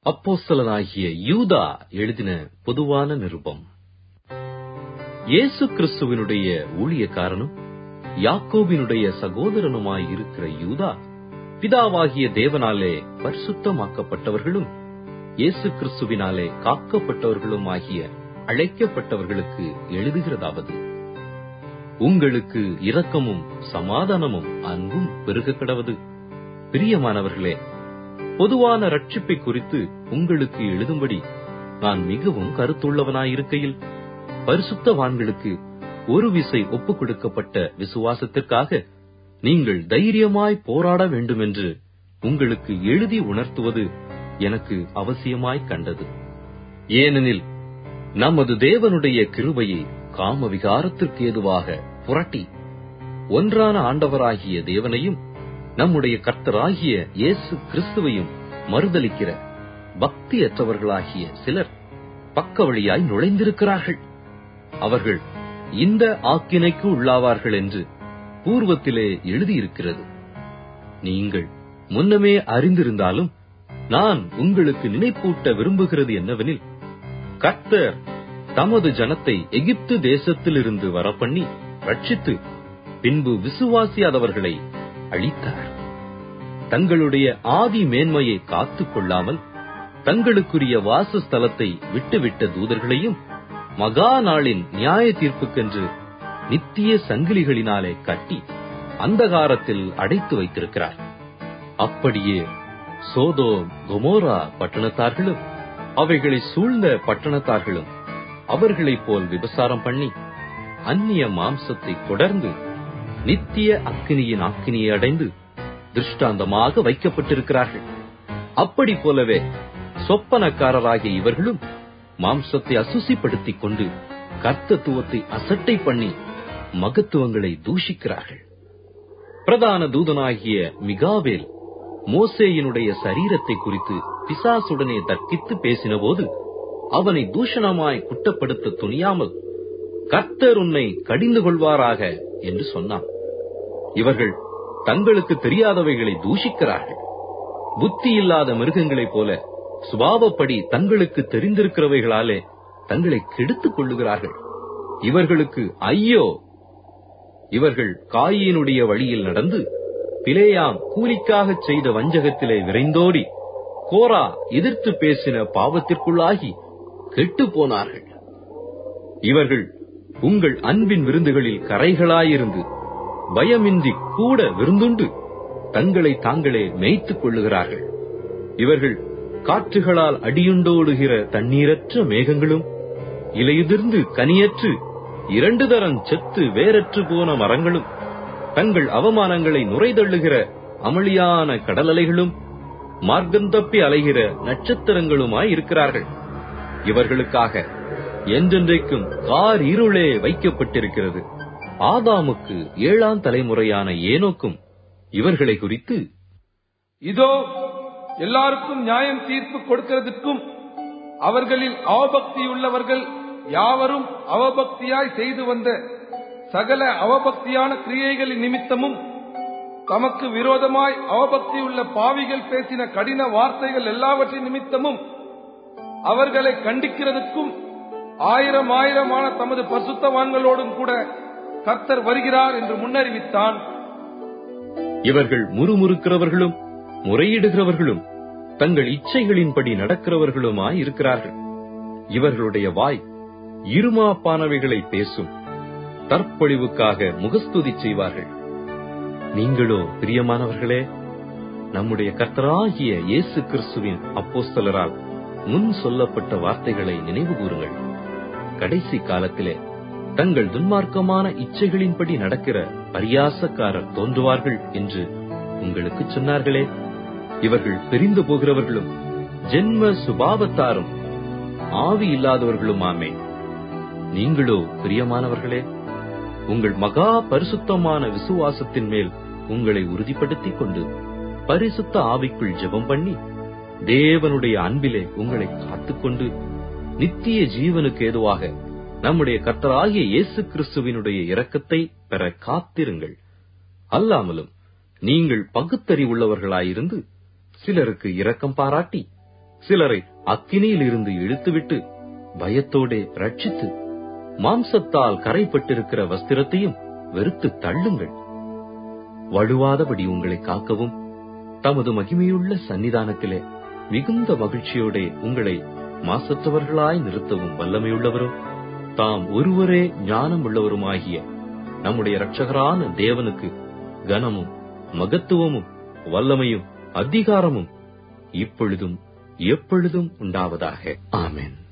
அப்போஸ்தலனாகிய யூதா எழுதின பொதுவான நிருபம் இயேசு கிறிஸ்துவினுடைய ஊழியக்காரனும் யாக்கோபினுடைய சகோதரனுமாய் இருக்கிற யூதா பிதாவாகிய தேவனாலே பரிசுத்தமாக்கப்பட்டவர்களும் இயேசு கிறிஸ்துவினாலே காக்கப்பட்டவர்களும் ஆகிய அழைக்கப்பட்டவர்களுக்கு எழுதுகிறதாவது உங்களுக்கு இரக்கமும் சமாதானமும் அன்பும் பெருக கடவது பிரியமானவர்களே பொதுவான ரட்சிப்பை குறித்து உங்களுக்கு எழுதும்படி நான் மிகவும் கருத்துள்ளவனாயிருக்கையில் பரிசுத்தவான்களுக்கு ஒரு விசை ஒப்புக் கொடுக்கப்பட்ட விசுவாசத்திற்காக நீங்கள் தைரியமாய் போராட வேண்டுமென்று உங்களுக்கு எழுதி உணர்த்துவது எனக்கு அவசியமாய் கண்டது ஏனெனில் நமது தேவனுடைய கிருபையை காம விகாரத்திற்கு ஏதுவாக புரட்டி ஒன்றான ஆண்டவராகிய தேவனையும் நம்முடைய கர்த்தராகிய இயேசு கிறிஸ்துவையும் மறுதலிக்கிற பக்தியற்றவர்களாகிய சிலர் பக்க வழியாய் நுழைந்திருக்கிறார்கள் அவர்கள் இந்த ஆக்கினைக்கு உள்ளாவார்கள் என்று பூர்வத்திலே எழுதியிருக்கிறது நீங்கள் முன்னமே அறிந்திருந்தாலும் நான் உங்களுக்கு நினைப்பூட்ட விரும்புகிறது என்னவெனில் கர்த்தர் தமது ஜனத்தை எகிப்து தேசத்திலிருந்து வரப்பண்ணி ரட்சித்து பின்பு விசுவாசியாதவர்களை அழித்தார் தங்களுடைய ஆதி மேன்மையை காத்துக் கொள்ளாமல் தங்களுக்குரிய வாசஸ்தலத்தை விட்டுவிட்ட தூதர்களையும் மகா நாளின் நியாய தீர்ப்புக்கென்று நித்திய சங்கிலிகளினாலே கட்டி அந்தகாரத்தில் அடைத்து வைத்திருக்கிறார் அப்படியே சோதோ கொமோரா பட்டணத்தார்களும் அவைகளை சூழ்ந்த பட்டணத்தார்களும் அவர்களைப் போல் விபசாரம் பண்ணி அந்நிய மாம்சத்தை தொடர்ந்து நித்திய அக்கினியின் அக்கினியை அடைந்து திருஷ்டாந்தமாக வைக்கப்பட்டிருக்கிறார்கள் அப்படி போலவே சொப்பனக்காரராகிய இவர்களும் மாம்சத்தை அசுசிப்படுத்திக் கொண்டு கர்த்தத்துவத்தை அசட்டை பண்ணி மகத்துவங்களை தூஷிக்கிறார்கள் பிரதான தூதனாகிய மிகாவேல் மோசேயினுடைய சரீரத்தை குறித்து பிசாசுடனே தர்க்கித்து பேசினபோது அவனை தூஷணமாய் குட்டப்படுத்த துணியாமல் கர்த்தர் உன்னை கடிந்து கொள்வாராக என்று சொன்னான் இவர்கள் தங்களுக்கு தெரியாதவைகளை தூஷிக்கிறார்கள் புத்தி இல்லாத மிருகங்களைப் போல சுபாவப்படி தங்களுக்கு தெரிந்திருக்கிறவைகளாலே தங்களை கெடுத்துக் கொள்ளுகிறார்கள் இவர்களுக்கு ஐயோ இவர்கள் காயினுடைய வழியில் நடந்து பிலேயாம் கூலிக்காகச் செய்த வஞ்சகத்திலே விரைந்தோடி கோரா எதிர்த்து பேசின பாவத்திற்குள்ளாகி கெட்டுப் போனார்கள் இவர்கள் உங்கள் அன்பின் விருந்துகளில் கரைகளாயிருந்து பயமின்றி கூட விருந்துண்டு தங்களை தாங்களே மேய்த்துக் கொள்ளுகிறார்கள் இவர்கள் காற்றுகளால் அடியுண்டோடுகிற தண்ணீரற்ற மேகங்களும் இலையுதிர்ந்து கனியற்று இரண்டு தரம் செத்து வேரற்று போன மரங்களும் தங்கள் அவமானங்களை நுரைதள்ளுகிற அமளியான கடலலைகளும் மார்க்கந்தப்பி அலைகிற நட்சத்திரங்களுமாய் இருக்கிறார்கள் இவர்களுக்காக என்றென்றைக்கும் கார் இருளே வைக்கப்பட்டிருக்கிறது ஆதாமுக்கு ஏழாம் தலைமுறையான ஏனோக்கும் இவர்களை குறித்து இதோ எல்லாருக்கும் நியாயம் தீர்ப்பு கொடுக்கிறதுக்கும் அவர்களில் அவபக்தியுள்ளவர்கள் யாவரும் அவபக்தியாய் செய்து வந்த சகல அவபக்தியான கிரியைகளின் நிமித்தமும் தமக்கு விரோதமாய் அவபக்தியுள்ள பாவிகள் பேசின கடின வார்த்தைகள் எல்லாவற்றின் நிமித்தமும் அவர்களை கண்டிக்கிறதுக்கும் ஆயிரம் ஆயிரமான தமது பசுத்தவான்களோடும் கூட கர்த்தர் வருகிறார் என்று முன்னறிவித்தான் இவர்கள் முறுமுறுக்கிறவர்களும் முறையிடுகிறவர்களும் தங்கள் இச்சைகளின்படி நடக்கிறவர்களுமாய் இருக்கிறார்கள் இவர்களுடைய வாய் இருமாப்பானவைகளை பேசும் தற்பொழிவுக்காக முகஸ்துதி செய்வார்கள் நீங்களோ பிரியமானவர்களே நம்முடைய கர்த்தராகிய இயேசு கிறிஸ்துவின் அப்போஸ்தலரால் முன் சொல்லப்பட்ட வார்த்தைகளை நினைவு கூறுங்கள் கடைசி காலத்திலே தங்கள் துன்மார்க்கமான இச்சைகளின்படி நடக்கிற பரியாசக்காரர் தோன்றுவார்கள் என்று உங்களுக்கு சொன்னார்களே இவர்கள் பிரிந்து போகிறவர்களும் ஜென்ம சுபாவத்தாரும் ஆவி இல்லாதவர்களுமாமே நீங்களோ பிரியமானவர்களே உங்கள் மகா பரிசுத்தமான விசுவாசத்தின் மேல் உங்களை உறுதிப்படுத்திக் கொண்டு பரிசுத்த ஆவிக்குள் ஜெபம் பண்ணி தேவனுடைய அன்பிலே உங்களை காத்துக்கொண்டு நித்திய ஜீவனுக்கு ஏதுவாக நம்முடைய கர்த்தராகிய இயேசு கிறிஸ்துவினுடைய இரக்கத்தை பெற காத்திருங்கள் அல்லாமலும் நீங்கள் பகுத்தறிவுள்ளவர்களாயிருந்து சிலருக்கு இரக்கம் பாராட்டி சிலரை அக்கினியில் இருந்து இழுத்துவிட்டு பயத்தோடே ரட்சித்து மாம்சத்தால் கரைப்பட்டிருக்கிற வஸ்திரத்தையும் வெறுத்து தள்ளுங்கள் வழுவாதபடி உங்களை காக்கவும் தமது மகிமையுள்ள சன்னிதானத்திலே மிகுந்த மகிழ்ச்சியோடே உங்களை மாசற்றவர்களாய் நிறுத்தவும் வல்லமையுள்ளவரும் தாம் ஒருவரே ஞானம் உள்ளவருமாகிய நம்முடைய இரட்சகரான தேவனுக்கு கனமும் மகத்துவமும் வல்லமையும் அதிகாரமும் இப்பொழுதும் எப்பொழுதும் உண்டாவதாக ஆமென்